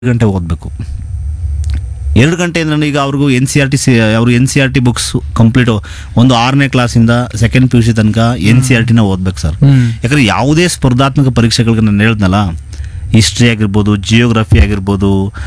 ಗಂಟೆ ಓದಬೇಕು ಎರಡು ಗಂಟೆ ಅಂದ್ರೆ ಈಗ ಅವ್ರಿಗೂ ಎನ್ ಸಿ ಆರ್ ಟಿ ಸಿ ಅವರು N C R T books complete ಒಂದು ಆರನೇ ಕ್ಲಾಸಿಂದ ಸೆಕೆಂಡ್ ಪಿ ಯು ಸಿ ತನಕ ಎನ್ ಸಿ ಆರ್ ಟಿನ ಓದ್ಬೇಕು ಸರ್ ಹ್ಮ್ ಯಾಕಂದ್ರೆ ಯಾವುದೇ ಸ್ಪರ್ಧಾತ್ಮಕ ಪರೀಕ್ಷೆಗಳಿಗೆ ನಾನು ಹೇಳ್ದನಲ್ಲ ಹಿಸ್ಟ್ರಿ ಆಗಿರ್ಬೋದು ಜಿಯೋಗ್ರಫಿ ಆಗಿರ್ಬೋದು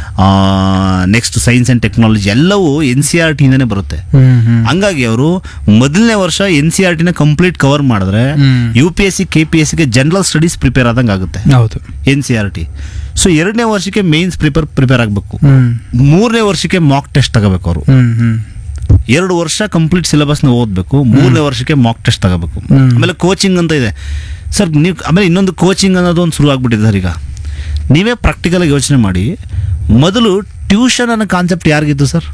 ನೆಕ್ಸ್ಟ್ ಸೈನ್ಸ್ ಆ್ಯಂಡ್ ಟೆಕ್ನಾಲಜಿ ಎಲ್ಲವೂ ಎನ್ ಸಿ ಆರ್ ಟಿಯಿಂದನೇ ಬರುತ್ತೆ ಹ್ಮ್ ಹ್ಮ್ ಹಂಗಾಗಿ ಅವರು ಮೊದಲನೇ ವರ್ಷ ಎನ್ ಸಿ ಆರ್ ಟಿನ ಕಂಪ್ಲೀಟ್ ಕವರ್ ಮಾಡಿದ್ರೆ hmm. U P S C K P S ಸಿಗೆ ಜನರಲ್ ಸ್ಟಡೀಸ್ ಪ್ರಿಪೇರ್ ಆದಂಗೆ ಆಗುತ್ತೆ ಹೌದು N C R T so ಎರಡನೇ ವರ್ಷಕ್ಕೆ ಮೇನ್ಸ್ ಪ್ರಿಪೇರ್ ಪ್ರಿಪೇರ್ ಆಗಬೇಕು ಹ್ಮ್ ಮೂರನೇ ವರ್ಷಕ್ಕೆ ಮಾಕ್ ಟೆಸ್ಟ್ ತಗೋಬೇಕು ಅವರು ಹ್ಮ್ ಹ್ಮ್ ಎರಡು ವರ್ಷ ಕಂಪ್ಲೀಟ್ ಸಿಲೆಬಸ್ನ ಓದಬೇಕು ಮೂರನೇ ವರ್ಷಕ್ಕೆ ಮಾಕ್ ಟೆಸ್ಟ್ ತಗೋಬೇಕು ಹ್ಮ್. ಆಮೇಲೆ ಕೋಚಿಂಗ್ ಅಂತ ಇದೆ ಸರ್ ನೀವು ಆಮೇಲೆ ಇನ್ನೊಂದು ಕೋಚಿಂಗ್ ಅನ್ನೋದು ಒಂದು ಶುರು ಆಗ್ಬಿಟ್ಟಿದೆ ಸರ್ ಈಗ ನೀವೇ ಪ್ರಾಕ್ಟಿಕಲಾಗಿ ಯೋಚನೆ ಮಾಡಿ ಮೊದಲು ಟ್ಯೂಷನ್ ಅನ್ನೋ ಕಾನ್ಸೆಪ್ಟ್ ಯಾರಿಗಿತ್ತು ಸರ್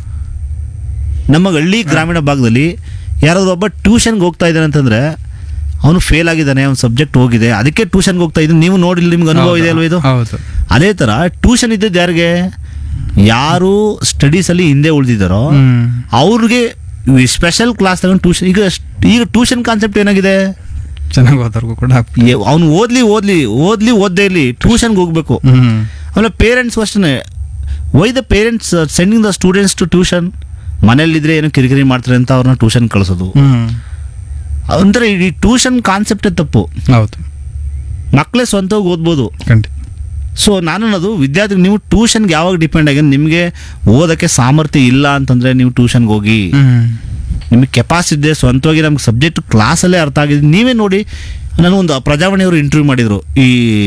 ನಮ್ಮ ಹಳ್ಳಿ ಗ್ರಾಮೀಣ ಭಾಗದಲ್ಲಿ ಯಾರಾದ್ರೂ ಒಬ್ಬ ಟ್ಯೂಷನ್ಗೆ ಹೋಗ್ತಾ ಇದ್ದಾನೆ ಅಂತಂದ್ರೆ ಅವನು ಫೇಲ್ ಆಗಿದ್ದಾನೆ ಅವ್ನ ಸಬ್ಜೆಕ್ಟ್ ಹೋಗಿದೆ ಅದಕ್ಕೆ ಟ್ಯೂಷನ್ಗೆ ಹೋಗ್ತಾ ಇದ್ದಾನೆ ನೀವು ನೋಡಿಲ್ಲ ನಿಮ್ಗೆ ಅನುಭವ ಇದೆ ಅಲ್ವಾ ಇದು ಹೌದು ಅದೇ ಥರ ಟ್ಯೂಷನ್ ಇದ್ದದ್ದು ಯಾರಿಗೆ ಯಾರು ಸ್ಟಡೀಸಲ್ಲಿ ಹಿಂದೆ ಉಳಿದಿದ್ದಾರೋ ಹ್ಮ್ ಅವ್ರಿಗೆ ಸ್ಪೆಷಲ್ ಕ್ಲಾಸ್ ತಗೊಂಡು ಟ್ಯೂಷನ್ ಈಗ ಸ್ಟ್- ಈಗ ಟ್ಯೂಷನ್ ಕಾನ್ಸೆಪ್ಟ್ ಏನಾಗಿದೆ ಚೆನ್ನಾಗಿ ಓದೋರ್ಗು ಕೂಡ ಅವನು ಓದ್ಲಿ ಓದ್ಲಿ ಓದ್ಲಿ ಓದ್ದೇ ಇರಲಿ ಟ್ಯೂಷನ್ಗೆ ಹೋಗ್ಬೇಕು ಹ್ಮ್ ಆಮೇಲೆ ಪೇರೆಂಟ್ಸ್ ಅಷ್ಟೇ why the parents sending the students to tuition ಮನೇಲಿದ್ರೆ ಏನೋ ಕಿರಿಕಿರಿ ಮಾಡ್ತಾರೆ ಅಂತ ಅವ್ರನ್ನ ಟ್ಯೂಷನ್ ಕಳಿಸೋದು ಹ್ಮ್ ಅಂದ್ರೆ ಈ ಟ್ಯೂಷನ್ ಕಾನ್ಸೆಪ್ಟೇ ತಪ್ಪು ಹೌದು ಮಕ್ಕಳೇ ಸ್ವಂತವಾಗಿ ಓದ್ಬೋದು ಖಂಡಿತ ಸೊ ನಾನು ಅನ್ನೋದು ವಿದ್ಯಾರ್ಥಿ ನೀವು ಟ್ಯೂಷನ್ಗೆ ಯಾವಾಗ ಡಿಪೆಂಡ್ ಆಗಿ ನಿಮಗೆ ಓದೋಕ್ಕೆ ಸಾಮರ್ಥ್ಯ ಇಲ್ಲ ಅಂತಂದ್ರೆ ನೀವು ಟ್ಯೂಷನ್ಗೆ ಹೋಗಿ ಹ್ಮ್ ನಿಮಗೆ ಕೆಪಾಸಿಟಿ ಇದೆ ಸ್ವಂತವಾಗಿ ನಮ್ಗೆ ಸಬ್ಜೆಕ್ಟ್ ಕ್ಲಾಸಲ್ಲೇ ಅರ್ಥ ಆಗಿದೆ ನೀವೇ ನೋಡಿ ನಾನು ಒಂದು ಪ್ರಜಾವಾಣಿಯವರು ಇಂಟರ್ವ್ಯೂ ಮಾಡಿದರು ಈ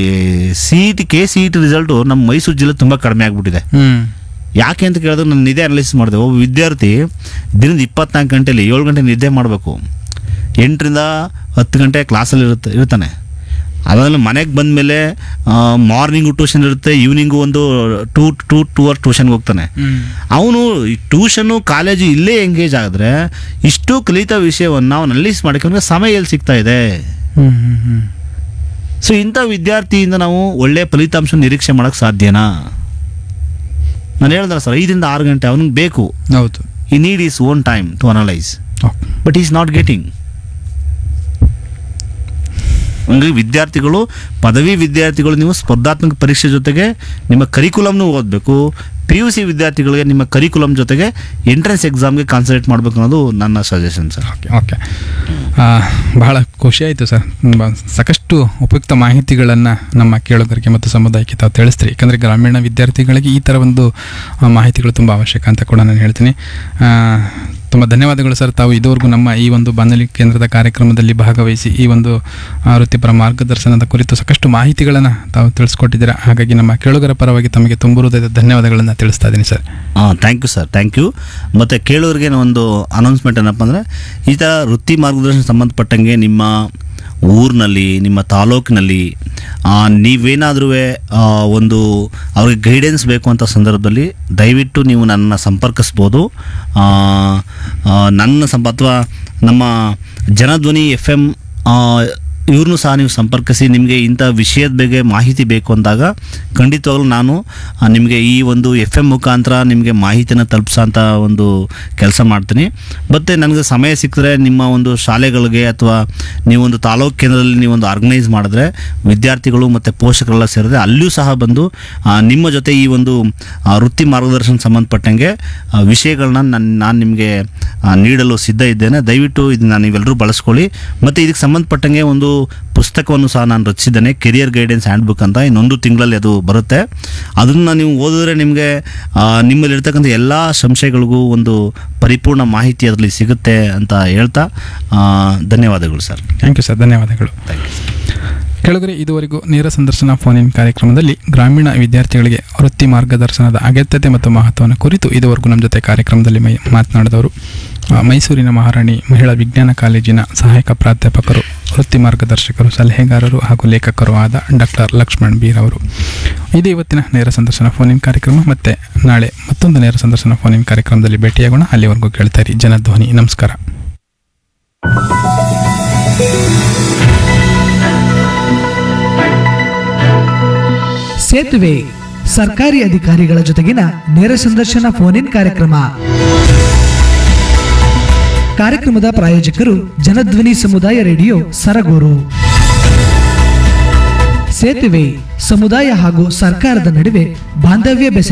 C E T K C E T result ನಮ್ಮ ಮೈಸೂರು ಜಿಲ್ಲೆ ತುಂಬ ಕಡಿಮೆ ಆಗಿಬಿಟ್ಟಿದೆ ಹ್ಮ್ ಯಾಕೆ ಅಂತ ಕೇಳಿದ್ರೆ ನಾನು ನಿದ್ದೆ ಅನಲೈಸ್ ಮಾಡಿದೆ ಒಬ್ಬ ವಿದ್ಯಾರ್ಥಿ ದಿನದ ಇಪ್ಪತ್ನಾಲ್ಕು ಗಂಟೆಲಿ ಏಳು ಗಂಟೆ ನಿದ್ದೆ ಮಾಡಬೇಕು ಎಂಟರಿಂದ ಹತ್ತು ಗಂಟೆ ಕ್ಲಾಸಲ್ಲಿ ಇರುತ್ತೆ ಇರ್ತಾನೆ ಅದಾದ್ಮೇಲೆ ಮನೆಗೆ ಬಂದಮೇಲೆ ಮಾರ್ನಿಂಗು ಟ್ಯೂಷನ್ ಇರುತ್ತೆ ಈವ್ನಿಂಗು ಒಂದು ಟೂ ಟೂ ಟೂ ಅವರ್ ಟ್ಯೂಷನ್ಗೆ ಹೋಗ್ತಾನೆ ಹ್ಮ್ ಅವನು ಈ ಟ್ಯೂಷನು ಕಾಲೇಜು ಇಲ್ಲೇ ಎಂಗೇಜ್ ಆದರೆ ಇಷ್ಟು ಕಲಿತ ವಿಷಯವನ್ನು ಅವನು ಅನಲೈಸ್ ಮಾಡೋಕ್ಕೆ ಅವ್ನಿಗೆ ಸಮಯ ಎಲ್ಲಿ ಸಿಗ್ತಾ ಇದೆ ಹ್ಮ್ ಹ್ಮ್ ಹ್ಮ್ ಸೊ ಇಂಥ ವಿದ್ಯಾರ್ಥಿಯಿಂದ ನಾವು ಒಳ್ಳೆಯ ಫಲಿತಾಂಶ ನಿರೀಕ್ಷೆ ಮಾಡೋಕ್ಕೆ ಸಾಧ್ಯನಾ ನಾನು ಹೇಳ್ದಲ್ಲ ಸರ್ ಐದರಿಂದ ಆರು ಗಂಟೆ ಅವನಿಗೆ ಬೇಕು ಹೌದು he need is own time to analyse okay but is not getting ಹಂಗಾಗಿ ವಿದ್ಯಾರ್ಥಿಗಳು ಪದವಿ ವಿದ್ಯಾರ್ಥಿಗಳು ನೀವು ಸ್ಪರ್ಧಾತ್ಮಕ ಪರೀಕ್ಷೆ ಜೊತೆಗೆ ನಿಮ್ಮ ಕರಿಕುಲಮ್ನು ಓದಬೇಕು ಪಿ ಯು ಸಿ ವಿದ್ಯಾರ್ಥಿಗಳಿಗೆ ನಿಮ್ಮ ಕರಿಕುಲಮ್ ಜೊತೆಗೆ ಎಂಟ್ರೆನ್ಸ್ ಎಕ್ಸಾಮ್ಗೆ ಕಾನ್ಸಂಟ್ರೇಟ್ ಮಾಡಬೇಕು ಅನ್ನೋದು ನನ್ನ ಸಜೆಷನ್ ಸರ್ ಓಕೆ ಓಕೆ ಆ, ಬಹಳ ಖುಷಿ ಆಯಿತು ಸರ್ ತುಂಬ ಸಾಕಷ್ಟು ಉಪಯುಕ್ತ ಮಾಹಿತಿಗಳನ್ನು ನಮ್ಮ ಕೇಳುಗರಿಗೆ ಮತ್ತು ಸಮುದಾಯಕ್ಕೆ ತಾವು ತಿಳಿಸ್ತೀರಿ ಯಾಕಂದರೆ ಗ್ರಾಮೀಣ ವಿದ್ಯಾರ್ಥಿಗಳಿಗೆ ಈ ಥರ ಒಂದು ಆ, ಮಾಹಿತಿಗಳು ತುಂಬ ಅವಶ್ಯಕ ಅಂತ ಕೂಡ ನಾನು ಹೇಳ್ತೀನಿ ಆ, ತುಂಬ ಧನ್ಯವಾದಗಳು ಸರ್ ತಾವು ಇದುವರೆಗೂ ನಮ್ಮ ಈ ಒಂದು ಬಾನುಲಿ ಕೇಂದ್ರದ ಕಾರ್ಯಕ್ರಮದಲ್ಲಿ ಭಾಗವಹಿಸಿ ಈ ಒಂದು ಆ, ವೃತ್ತಿಪರ ಮಾರ್ಗದರ್ಶನದ ಕುರಿತು ಸಾಕಷ್ಟು ಮಾಹಿತಿಗಳನ್ನು ತಾವು ತಿಳಿಸ್ಕೊಟ್ಟಿದ್ದೀರಾ ಹಾಗಾಗಿ ನಮ್ಮ ಕೇಳುಗರ ಪರವಾಗಿ ತಮಗೆ ತುಂಬ ಹೃದಯದ ಧನ್ಯವಾದಗಳನ್ನು ತಿಳಿಸ್ತಾ ಇದ್ದೀನಿ ಸರ್ ಹಾಂ thank you sir thank you ಮತ್ತು ಕೇಳೋರಿಗೆ ಒಂದು ಅನೌನ್ಸ್ಮೆಂಟ್ ಏನಪ್ಪ ಅಂದರೆ ಈ ಥರ ವೃತ್ತಿ ಮಾರ್ಗದರ್ಶನ ಸಂಬಂಧಪಟ್ಟಂಗೆ ನಿಮ್ಮ ಊರಿನಲ್ಲಿ ನಿಮ್ಮ ತಾಲೂಕಿನಲ್ಲಿ ನೀವೇನಾದರೂ ಒಂದು ಅವ್ರಿಗೆ ಗೈಡೆನ್ಸ್ ಬೇಕು ಅಂತ ಸಂದರ್ಭದಲ್ಲಿ ದಯವಿಟ್ಟು ನೀವು ನನ್ನನ್ನು ಸಂಪರ್ಕಿಸ್ಬೋದು ಆ, ಆ, ನನ್ನ ಸಂಪ ಅಥವಾ ನಮ್ಮ ಜನಧ್ವನಿ ಎಫ್ ಎಮ್ ಇವ್ರನ್ನೂ ಸಹ ನೀವು ಸಂಪರ್ಕಿಸಿ ನಿಮಗೆ ಇಂಥ ವಿಷಯದ ಬಗ್ಗೆ ಮಾಹಿತಿ ಬೇಕು ಅಂದಾಗ ಖಂಡಿತವಾಗ್ಲೂ ನಾನು ಆ, ನಿಮಗೆ ಈ ಒಂದು ಎಫ್ ಎಮ್ ಮುಖಾಂತರ ನಿಮಗೆ ಮಾಹಿತಿನ ತಲುಪಿಸೋಂಥ ಒಂದು ಕೆಲಸ ಮಾಡ್ತೀನಿ ಮತ್ತು ನನಗೆ ಸಮಯ ಸಿಕ್ಕಿದ್ರೆ ನಿಮ್ಮ ಒಂದು ಶಾಲೆಗಳಿಗೆ ಅಥವಾ ನೀವೊಂದು ತಾಲೂಕು ಕೇಂದ್ರದಲ್ಲಿ ನೀವೊಂದು ಆರ್ಗನೈಸ್ ಮಾಡಿದ್ರೆ ವಿದ್ಯಾರ್ಥಿಗಳು ಮತ್ತು ಪೋಷಕರೆಲ್ಲ ಸೇರಿದ್ರೆ ಅಲ್ಲಿಯೂ ಸಹ ಬಂದು ಆ, ನಿಮ್ಮ ಜೊತೆ ಈ ಒಂದು ಆ, ವೃತ್ತಿ ಮಾರ್ಗದರ್ಶನ ಸಂಬಂಧಪಟ್ಟಂಗೆ ಆ, ವಿಷಯಗಳನ್ನ ನಾನು ನಾನು ನಿಮಗೆ ನೀಡಲು ಸಿದ್ಧ ಇದ್ದೇನೆ ದಯವಿಟ್ಟು ಇದನ್ನ ನೀವೆಲ್ಲರೂ ಬಳಸ್ಕೊಳ್ಳಿ ಮತ್ತು ಇದಕ್ಕೆ ಸಂಬಂಧಪಟ್ಟಂಗೆ ಒಂದು ಪುಸ್ತಕವನ್ನು ಸಹ ನಾನು ರಚಿಸಿದ್ದೇನೆ ಕೆರಿಯರ್ ಗೈಡೆನ್ಸ್ ಹ್ಯಾಂಡ್ ಬುಕ್ ಅಂತ ಇನ್ನೊಂದು ತಿಂಗಳಲ್ಲಿ ಅದು ಬರುತ್ತೆ ಅದನ್ನು ನೀವು ಓದಿದ್ರೆ ನಿಮಗೆ ನಿಮ್ಮಲ್ಲಿರ್ತಕ್ಕಂಥ ಎಲ್ಲ ಸಂಶಯಗಳಿಗೂ ಒಂದು ಪರಿಪೂರ್ಣ ಮಾಹಿತಿ ಅದರಲ್ಲಿ ಸಿಗುತ್ತೆ ಅಂತ ಹೇಳ್ತಾ ಆ, ಧನ್ಯವಾದಗಳು ಸರ್ ಥ್ಯಾಂಕ್ ಯು ಸರ್ ಧನ್ಯವಾದಗಳು ಥ್ಯಾಂಕ್ ಯು ಕೆಳಗರೆ ಇದುವರೆಗೂ ನೇರ ಸಂದರ್ಶನ ಫೋನ್ ಇನ್ ಕಾರ್ಯಕ್ರಮದಲ್ಲಿ ಗ್ರಾಮೀಣ ವಿದ್ಯಾರ್ಥಿಗಳಿಗೆ ವೃತ್ತಿ ಮಾರ್ಗದರ್ಶನದ ಅಗತ್ಯತೆ ಮತ್ತು ಮಹತ್ವವನ್ನು ಕುರಿತು ಇದುವರೆಗೂ ನಮ್ಮ ಜೊತೆ ಕಾರ್ಯಕ್ರಮದಲ್ಲಿ ಮೈ ಮಾತನಾಡಿದವರು ಆ, ಮೈಸೂರಿನ ಮಹಾರಾಣಿ ಮಹಿಳಾ ವಿಜ್ಞಾನ ಕಾಲೇಜಿನ ಸಹಾಯಕ ಪ್ರಾಧ್ಯಾಪಕರು ವೃತ್ತಿ ಮಾರ್ಗದರ್ಶಕರು ಸಲಹೆಗಾರರು ಹಾಗೂ ಲೇಖಕರು ಆದ ಡಾಕ್ಟರ್ ಲಕ್ಷ್ಮಣ್ ಬೀರ್ ಅವರು ಇದು ಇವತ್ತಿನ ನೇರ ಸಂದರ್ಶನ ಫೋನ್ ಇನ್ ಕಾರ್ಯಕ್ರಮ ಮತ್ತೆ ನಾಳೆ ಮತ್ತೊಂದು ನೇರ ಸಂದರ್ಶನ ಫೋನ್ ಇನ್ ಕಾರ್ಯಕ್ರಮದಲ್ಲಿ ಭೇಟಿಯಾಗೋಣ ಅಲ್ಲಿವರೆಗೂ ಕೇಳ್ತಾ ಇರಿ ಜನಧ್ವನಿ ನಮಸ್ಕಾರ ಸೇತುವೆ ಸರ್ಕಾರಿ ಅಧಿಕಾರಿಗಳ ಜೊತೆಗಿನ ನೇರ ಸಂದರ್ಶನ ಫೋನ್ ಇನ್ ಕಾರ್ಯಕ್ರಮ ಕಾರ್ಯಕ್ರಮದ ಪ್ರಾಯೋಜಕರು ಜನಧ್ವನಿ ಸಮುದಾಯ ರೇಡಿಯೋ ಸರಗೂರು ಸೇತುವೆ ಸಮುದಾಯ ಹಾಗೂ ಸರ್ಕಾರದ ನಡುವೆ ಬಾಂಧವ್ಯ ಬೆಸೆ